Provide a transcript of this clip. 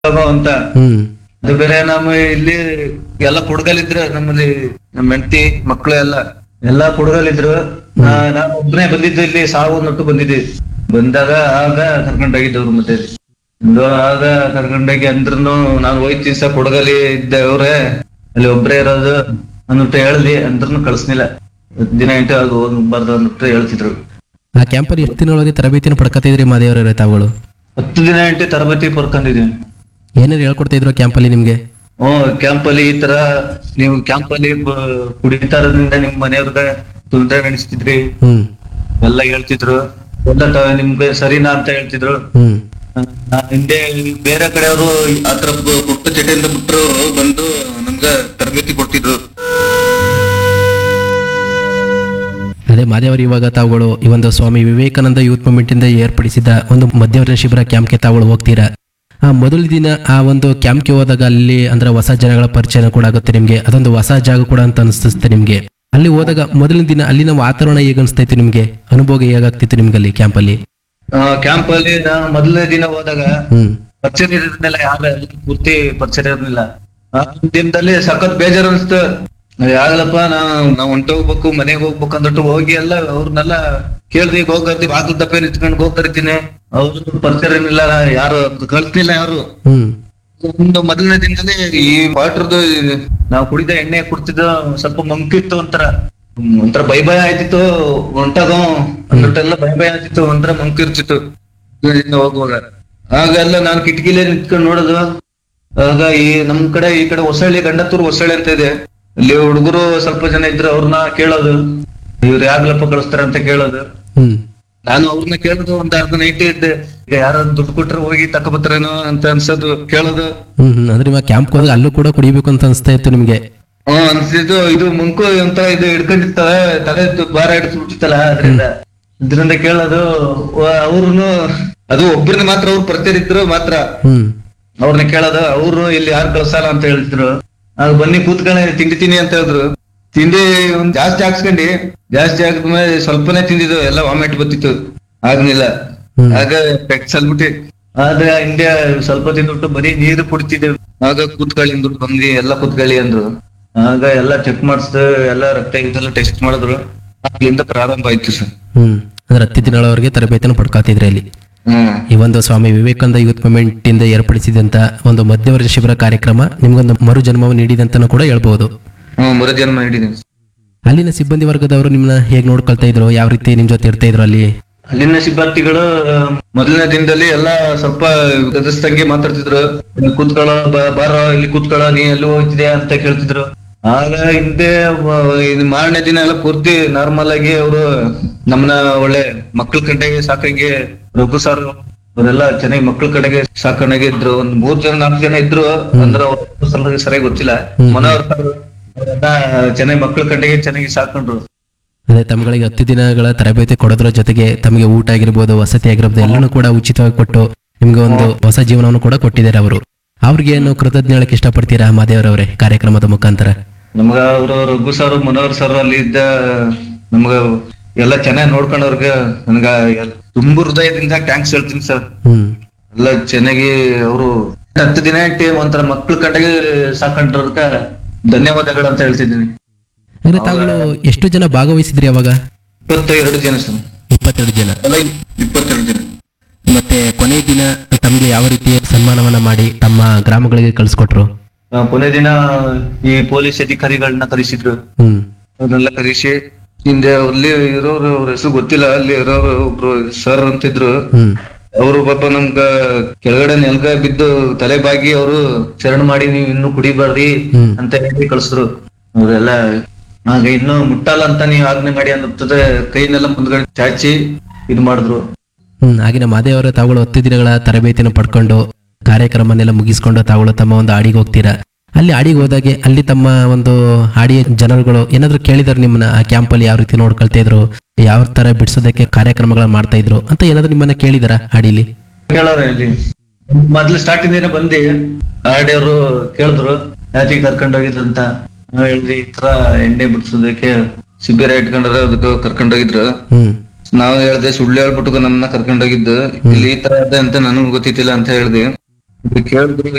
ಹೋಗೋ ಅಂತ ಹ್ಮ್ ಅದು ಬೇರೆ ನಮ್ಮ ಇಲ್ಲಿ ಎಲ್ಲ ಕುಡ್ಗಲಿದ್ರು ನಮ್ಮಲ್ಲಿ ನಮ್ಮ ಹೆಂಡತಿ ಮಕ್ಕಳು ಎಲ್ಲ ಎಲ್ಲಾ ಕುಡ್ಗಲಿದ್ರು ನಾ- ನಾನು ಒಬ್ಬನೇ ಬಂದಿದ್ದು ಇಲ್ಲಿ ಸಾವು ನಟ್ಟು ಬಂದಿದ್ದೆ ಬಂದಾಗ ಆಗ ಕರ್ಕೊಂಡೋಗಿದ್ದವ್ರು ಮತ್ತೆ ಒಂದು ಆಗ ಕರ್ಕೊಂಡೋಗಿ ಅಂದ್ರೂ ನಾನು ಹೋಯ್ತೀನಿ ಸಹ ಕುಡಗಲಿ ಇದ್ದವ್ರೆ ಅಲ್ಲಿ ಒಬ್ರೇ ಇರೋದು ಅಂದ್ಬಿಟ್ಟು ಹೇಳ್ದಿ ಅಂದ್ರೂ ಕಳ್ಸ್ನಿಲ್ಲ ಹತ್ತು ದಿನ ಇಂಟು ಅದು ಹೋಗ್ಬಾರ್ದು ಅಂದ್ಬಿಟ್ಟು ಹೇಳ್ತಿದ್ರು ಆ ಕ್ಯಾಂಪಲ್ಲಿ ಎಷ್ಟು ದಿನದೊಳಗೆ ತರಬೇತಿನ ಪಡ್ಕೊತಿದ್ರಿ ಮಾದೇವರೇ ತಾವುಗಳು ಹತ್ತು ದಿನ ಇಂಟು ತರಬೇತಿ ಪಡ್ಕೊಂಡಿದೀನಿ ಏನೇನು ಹೇಳ್ಕೊಡ್ತಾ ಇದ್ರು ಕ್ಯಾಂಪಲ್ಲಿ ನಿಮ್ಗೆ ಹ್ಮ್ ಕ್ಯಾಂಪ್ ಅಲ್ಲಿ ಈ ತರ ನೀವು ಕ್ಯಾಂಪ್ ಅಲ್ಲಿ ಬ- ಕುಡಿತಾ ಇರೋದ್ರಿಂದ ನಿಮ್ ಮನೆಯವ್ರಿಗೆ ತೊಂದರೆ ನಡೆಸ್ತಿದ್ರಿ ಹ್ಮ್ ಎಲ್ಲ ಹೇಳ್ತಿದ್ರು ಎಲ್ಲ ತ- ನಿಮ್ಗೆ ಸರಿನಾ ಅಂತ ಹೇಳ್ತಿದ್ರು ಹ್ಮ್ ನಾನ್ ಹಿಂದೆ ಬೇರೆ ಕಡೆಯವರು ಆತರ ಪುಟ್ಟ ಚಟೆಯಿಂದ ಬಿಟ್ರು ಬಂದು ನಮ್ಗೆ ತರಬೇತಿ ಕೊಡ್ತಿದ್ರು ಅದೇ ಮಾದೇವರು ಇವಾಗ ತಾವುಗಳು ಈ ಒಂದು ಸ್ವಾಮಿ ವಿವೇಕಾನಂದ ಯೂತ್ ಮೂವ್ಮೆಂಟ್ ಇಂದ ಏರ್ಪಡಿಸಿದ ಒಂದು ಮಧ್ಯವರ್ತಿ ಶಿಬಿರ ಕ್ಯಾಂಪ್ಗೆ ತಾವುಗಳು ಹೋಗ್ತೀರಾ ಆ ಮೊದಲ ದಿನ ಆ ಒಂದು ಕ್ಯಾಂಪ್ಗೆ ಹೋದಾಗ ಅಲ್ಲಿ ಅಂದ್ರೆ ಹೊಸ ಜನಗಳ ಪರಿಚಯ ಕೂಡ ಆಗುತ್ತೆ ನಿಮ್ಗೆ ಅದೊಂದು ಹೊಸ ಜಾಗ ಕೂಡ ಅಂತ ಅನಿಸ್ತದೆ ನಿಮ್ಗೆ ಅಲ್ಲಿ ಹೋದಾಗ ಮೊದಲನೇ ದಿನ ಅಲ್ಲಿನ ವಾತಾವರಣ ಹೇಗೆ ಅನಿಸ್ತೈತಿ ನಿಮ್ಗೆ ಅನುಭವ ಹೇಗಾಗ್ತಿತ್ತು ನಿಮ್ಗೆ ಅಲ್ಲಿ ಕ್ಯಾಂಪಲ್ಲಿ ಕ್ಯಾಂಪ್ ಅಲ್ಲಿ ನಾ ಮೊದಲನೇ ದಿನ ಹೋದಾಗ ಹ್ಮ್ ಪರಿಚಯ ಇರಲಿಲ್ಲ ಯಾರ ಪೂರ್ತಿ ಪರಿಚಯ ಇರಲಿಲ್ಲ ಆ ದಿನದಲ್ಲಿ ಸಖತ್ ಬೇಜಾರ್ ಅನ್ಸ್ತು ಯಾಗಲಪ್ಪ ನಾ ನಾವ್ ಹೊಂಟೋಗ್ಬೇಕು ಮನೆಗೆ ಹೋಗ್ಬೇಕು ಅಂದ್ಬಿಟ್ಟು ಹೋಗಿ ಎಲ್ಲ ಅವ್ರನ್ನೆಲ್ಲ ಕೇಳ್ದಿ ಹೋಗರ್ದಿ ಬಾಗಿಲು ದಪ್ಪೆ ನಿಂತ್ಕೊಂಡು ಹೋಗ್ ಕರಿತೀನಿ ಅವ್ರು ಪರಿಚಯ ಏನಿಲ್ಲ ಯಾರು ಕಳ್ಸ್ಲಿಲ್ಲ ಯಾರು ಹ್ಮ್ ಒಂದು ಮೊದಲನೇ ದಿನದಲ್ಲಿ ಈ ವಾಟರ್ದು ನಾವು ಕುಡಿದ ಎಣ್ಣೆ ಕುಡ್ತಿದ್ದ ಸ್ವಲ್ಪ ಮಂಕಿತ್ತು ಒಂಥರ ಹ್ಮ್, ಒಂಥರ ಭಯ ಭಯ ಆಯ್ತಿತ್ತು ಹೊಂಟಾಗ ಅಂದ್ಬಿಟ್ಟೆಲ್ಲ ಭಯ ಭಯ ಆಯ್ತಿತ್ತು ಒಂಥರ ಮಂಕಿರ್ತಿತ್ತು ಇಲ್ಲಿಂದ ಹೋಗುವಾಗ ಆಗೆಲ್ಲ ನಾನು ಕಿಟಕಿಲೇ ನಿಂತ್ಕೊಂಡು ನೋಡೋದು ಆಗ ಈ ನಮ್ ಕಡೆ ಈ ಕಡೆ ಹೊಸಳ್ಳಿ ಗಂಡತ್ತೂರು ಹೊಸಳ್ಳಿ ಅಂತ ಇದೆ ಇಲ್ಲಿ ಹುಡುಗರು ಸ್ವಲ್ಪ ಜನ ಇದ್ರು ಅವ್ರನ್ನ ಕೇಳೋದು ಇವ್ರು ಯಾಗ್ಲಪ್ಪ ಕಳಿಸ್ತಾರ ಅಂತ ಕೇಳೋದು ಹ್ಮ್ ನಾನು ಅವ್ರನ್ನ ಕೇಳೋದು ಒಂದ್ ಅರ್ಧ ನೈಟ್ ಇದ್ದೆ ಈಗ ಯಾರಾದ್ರು ದುಡ್ಡು ಕೊಟ್ರೆ ಹೋಗಿ ತಕೊಬತ್ರೇನೋ ಅಂತ ಅನ್ಸೋದು ಕೇಳೋದು ಹ್ಮ್ ಹ್ಮ್ ಅಂದ್ರೆ ಇವಾಗ ಕ್ಯಾಂಪ್ಗೆ ಹೋದಾಗ ಅಲ್ಲೂ ಕೂಡ ಕುಡಿಬೇಕು ಅಂತ ಅನಿಸ್ತಾ ಇತ್ತು ನಿಮ್ಗೆ ಹ್ಮ್ ಅನ್ಸಿದ್ದು ಇದು ಮುಂಕು ಒಂಥರ ಇದು ಹಿಡ್ಕೊಂಡಿರ್ತವೆ ತಲೆ ತು- ಭಾರ ಹಿಡಿಸ್ಬಿಟ್ಟಿತ್ತಲ್ಲ ಅದ್ರಿಂದ ಇದ್ರಿಂದ ಕೇಳೋದು ಅವ್ರುನು ಅದು ಒಬ್ಬರನ್ನ ಮಾತ್ರ ಅವ್ರು ಪರಿಚಯ ಇದ್ರು ಮಾತ್ರ ಹ್ಮ್ ಅವ್ರನ್ನ ಕೇಳೋದು ಅವ್ರು ಇಲ್ಲಿ ಯಾರು ಕಳ್ಸಲ್ಲ ಅಂತ ಹೇಳ್ತಿದ್ರು ಆಗ ಬನ್ನಿ ಕೂತ್ಕೊಳ್ಳಿ ತಿಂಡಿ ತಿನ್ನಿ ಅಂತ ಹೇಳಿದ್ರು ತಿಂಡಿ ಒಂದ್ ಜಾಸ್ತಿ ಹಾಕ್ಸ್ಕೊಂಡಿ ಜಾಸ್ತಿ ಹಾಕಿದ್ಮೇಲೆ ಸ್ವಲ್ಪನೇ ತಿಂದಿದ್ದು ಎಲ್ಲ ವಾಮಿಟ್ ಬತ್ತಿತ್ತು ಆಗ್ನಿಲ್ಲ ಹ್ಮ್. ಆಗ ಎಫೆಕ್ಟ್ ಸಲ್ಬಿಟ್ಟು ಆದ್ರೆ ಹಿಂದೆ ಸ್ವಲ್ಪ ತಿಂದ್ಬಿಟ್ಟು ಬರೀ ನೀರು ಕುಡಿತಿದ್ದೆವು ಆಗ ಕೂತ್ಕೊಳ್ಳಿ ಅಂದ್ರು ಬಂದ್ವಿ ಎಲ್ಲ ಕೂತ್ಕೊಳ್ಳಿ ಅಂದ್ರು ಆಗ ಎಲ್ಲ ಚೆಕ್ ಮಾಡಿಸ್ದು ಎಲ್ಲ ರಕ್ತ ಇದೆಲ್ಲ ಟೆಸ್ಟ್ ಮಾಡಿದ್ರು ಅಲ್ಲಿಂದ ಪ್ರಾರಂಭ ಆಯ್ತು ಸರ್ ಹ್ಮ್ ಅಂದ್ರೆ ಹತ್ತು ದಿನಗಳವರೆಗೆ ತರಬೇತಿಯನ್ನು ಪಡ್ಕೊತಿದ್ರಿ ಅಲ್ಲಿ ಹ್ಮ್ ಈ ಒಂದು ಸ್ವಾಮಿ ವಿವೇಕಾನಂದ ಯೂತ್ ಮೂವ್ಮೆಂಟ್ ಇಂದ ಏರ್ಪಡಿಸಿದಂತ ಒಂದು ಮಧ್ಯವರ್ತಿ ಶಿಬಿರ ಕಾರ್ಯಕ್ರಮ ನಿಮ್ಗೊಂದು ಮರು ಜನ್ಮವನ್ನು ನೀಡಿದಂತನೂ ಕೂಡ ಹೇಳ್ಬಹುದು ಹ್ಮ್ ಮರು ಜನ್ಮ ಹಿಡಿದೀನಿ ಅಲ್ಲಿನ ಸಿಬ್ಬಂದಿ ವರ್ಗದವರು ನಿಮ್ಮನ್ನ ಹೇಗೆ ನೋಡ್ಕೊಳ್ತಾ ಇದ್ರು ಯಾವ ರೀತಿ ನಿಮ್ ಜೊತೆ ಇರ್ತಾ ಇದ್ರು ಅಲ್ಲಿ ಅಲ್ಲಿನ ಸಿಬ್ಬಂದಿಗಳು ಮೊದಲನೇ ದಿನದಲ್ಲಿ ಎಲ್ಲ ಸ್ವಲ್ಪ ಗದಸ್ತಂಗೆ ಮಾತಾಡ್ತಿದ್ರು ಇಲ್ಲಿ ಕೂತ್ಕೊಳ್ಳೋ ಬ- ಬಾರೋ ಇಲ್ಲಿ ಕೂತ್ಕೊಳ್ಳೋ ನೀ ಎಲ್ಲಿ ಹೋಗ್ತಿದ್ಯಾ ಅಂತ ಕೇಳ್ತಿದ್ರು ಆಗ ಹಿಂದೆ ವ- ಇದು ಮಾರನೇ ದಿನ ಎಲ್ಲ ಪೂರ್ತಿ ನಾರ್ಮಲ್ ಆಗಿ ಅವರು ನಮ್ಮನ್ನ ಒಳ್ಳೆ ಮಕ್ಳ ಕಡೆಗೆ ಸಾಕಂಗೆ ರಘು ಸರ್ ಅವರೆಲ್ಲ ಚೆನ್ನಾಗಿ ಮಕ್ಳ ಕಡೆಗೆ ಸಾಕಣೆಗೆ ಇದ್ರು ಒಂದ್ ಮೂರ್ ಜನ ನಾಲ್ಕು ಜನ ಇದ್ರು ಅಂದ್ರೆ ಅವ್ರ ಸ್ವಲ್ಪ ಸರಿಯಾಗಿ ಗೊತ್ತಿಲ್ಲ ಮನೋಹರ್ ಸರ್ ಅವರೆಲ್ಲ ಚೆನ್ನಾಗಿ ಮಕ್ಳ ಕಡೆಗೆ ಚೆನ್ನಾಗಿ ಸಾಕೊಂಡ್ರು ಅದೇ ತಮ್ಗಳಿಗೆ ಹತ್ತು ದಿನಗಳ ತರಬೇತಿ ಕೊಡೋದ್ರ ಜೊತೆಗೆ ತಮಗೆ ಊಟ ಆಗಿರ್ಬೋದು ವಸತಿ ಆಗಿರ್ಬೋದು ಎಲ್ಲನೂ ಕೂಡ ಉಚಿತವಾಗಿ ಕೊಟ್ಟು ನಿಮ್ಗೆ ಒಂದು ಹೊಸ ಜೀವನವನ್ನು ಕೂಡ ಕೊಟ್ಟಿದ್ದಾರೆ ಅವರು ಅವ್ರಿಗೆ ಏನು ಕೃತಜ್ಞ ಹೇಳಕ್ ಇಷ್ಟಪಡ್ತೀರಾ ಮಾದೇವರವರೇ ಕಾರ್ಯಕ್ರಮದ ಮುಖಾಂತರ ನಮ್ಗ ಅವರು ರಘು ಸರ್ ಮನೋಹರ್ ಸರ್ ಅಲ್ಲಿ ಇದ್ದ ನಮ್ಗ ಎಲ್ಲ ಚೆನ್ನಾಗಿ ನೋಡ್ಕೊಂಡವ್ರಿಗೆ ನನ್ಗ ಎಲ್- ತುಂಬ ಹೃದಯದಿಂದ ಟ್ಯಾಂಕ್ಸ್ ಹೇಳ್ತೀನಿ ಸರ್ ಹ್ಮ್ ಎಲ್ಲ ಚೆನ್ನಾಗಿ ಅವರು ಹತ್ತು ದಿನ ಇಟ್ಟು ಒಂಥರ ಮಕ್ಳು ಕಡೆಗೆ ಸಾಕೊಂಡ್ರವ್ಕ ಧನ್ಯವಾದಗಳು ಅಂತ ಹೇಳ್ತಿದ್ದೀನಿ ಅಂದ್ರೆ ತಾವುಗಳು ಎಷ್ಟು ಜನ ಭಾಗವಹಿಸಿದ್ರಿ ಅವಾಗ ಇಪ್ಪತ್ತೆರಡು ಜನ ಸರ್ ಇಪ್ಪತ್ತೆರಡು ಜನ ಎಲ್ಲ ಇಪ್ಪತ್ತೆರಡು ಜನ ಮತ್ತೆ ಕೊನೆ ದಿನ ತಮಗೆ ಯಾವ ರೀತಿ ಸನ್ಮಾನವನ್ನ ಮಾಡಿ ತಮ್ಮ ಗ್ರಾಮಗಳಿಗೆ ಕಳಿಸ್ಕೊಟ್ರು ಆ, ಕೊನೆ ದಿನ ಈ ಪೊಲೀಸ್ ಅಧಿಕಾರಿಗಳನ್ನ ಕರೆಸಿದ್ರು ಹ್ಮ್ ಅವ್ರನ್ನೆಲ್ಲ ಕರೆಸಿ ಹಿಂದೆ ಅಲ್ಲಿ ಇರೋರು ಅವ್ರ ಹೆಸರು ಗೊತ್ತಿಲ್ಲ ಅಲ್ಲಿ ಇರೋರು ಒಬ್ರು ಸರ್ ಅಂತಿದ್ರು ಹ್ಮ್ ಅವರು ಪಾಪ ನಮ್ಗ ಕೆಳಗಡೆ ನೆಲ್ಗ ಬಿದ್ದು ತಲೆ ಬಾಗಿ ಅವರು ಶರಣ ಮಾಡಿ ನೀವ್ ಇನ್ನು ಕುಡಿಬಾರ್ದಿ ಹ್ಮ್. ಅಂತ ಹೇಳಿ ಕಳಿಸಿದ್ರು ಅವರೆಲ್ಲ ಆಗ ಇನ್ನು ಮುಟ್ಟಲ್ಲ ಅಂತ ನೀವ್ ಆಜ್ಞೆ ಮಾಡಿ ಅನ್ನುತ್ತದೆ ಕೈನೆಲ್ಲ ಮುಂದ್ಗಡೆ ಚಾಚಿ ಇದ್ ಮಾಡಿದ್ರು ಹ್ಮ್ ಆಗಿನ ಮಾದೇವರ ತಾವುಗಳು ಹತ್ತು ದಿನಗಳ ತರಬೇತಿಯನ್ನು ಪಡ್ಕೊಂಡು ಕಾರ್ಯಕ್ರಮನೆಲ್ಲ ಮುಗಿಸ್ಕೊಂಡು ತಾವುಗಳು ತಮ್ಮ ಒಂದು ಹಾಡಿಗೆ ಹೋಗ್ತೀರಾ ಅಲ್ಲಿ ಹಾಡಿಗೆ ಹೋದಾಗೆ ಅಲ್ಲಿ ತಮ್ಮ ಒಂದು ಹಾಡಿಯ ಜನರುಗಳು ಏನಾದ್ರು ಕೇಳಿದಾರೆ ನಿಮ್ಮನ್ನ ಆ ಕ್ಯಾಂಪಲ್ಲಿ ಯಾವ ರೀತಿ ನೋಡ್ಕೊಳ್ತಾ ಇದ್ರು ಯಾವ ತರ ಬಿಡಿಸೋದಕ್ಕೆ ಕಾರ್ಯಕ್ರಮಗಳನ್ನ ಮಾಡ್ತಾ ಇದ್ರು ಅಂತ ಏನಾದ್ರು ನಿಮ್ಮನ್ನ ಕೇಳಿದಾರ ಹಾಡಿಲಿ ಕೇಳೋರು ಇಲ್ಲಿ ಮೊದ್ಲು ಸ್ಟಾರ್ಟಿಂಗ್ ದಿನ ಬಂದಿ ಆಡಿಯವರು ಕೇಳಿದ್ರು ಯಾತಿಗೆ ಕರ್ಕೊಂಡ್ ಹೋಗಿದ್ರು ಅಂತ ನಾವ್ ಹೇಳಿದ್ವಿ ಈ ತರ ಎಣ್ಣೆ ಬಿಡ್ಸೋದಕ್ಕೆ ಶಿಬಿರ ಇಟ್ಕೊಂಡ್ರ ಅದಕ್ಕೆ ಕರ್ಕೊಂಡ್ ಹೋಗಿದ್ರು ಹ್ಮ್ ನಾವ್ ಹೇಳ್ದೆ ಸುಳ್ಳು ಹೇಳ್ಬಿಟ್ಟು ನಮ್ಮನ್ನ ಕರ್ಕೊಂಡ್ ಹೋಗಿದ್ದು ಇಲ್ಲಿ ಈ ತರ ಇದೆ ಅಂತ ನನಗೂ ಗೊತ್ತಿತ್ತಿಲ್ಲ ಅಂತ ಹೇಳ್ದೆ ಇದು ಕೇಳಿದ್ರು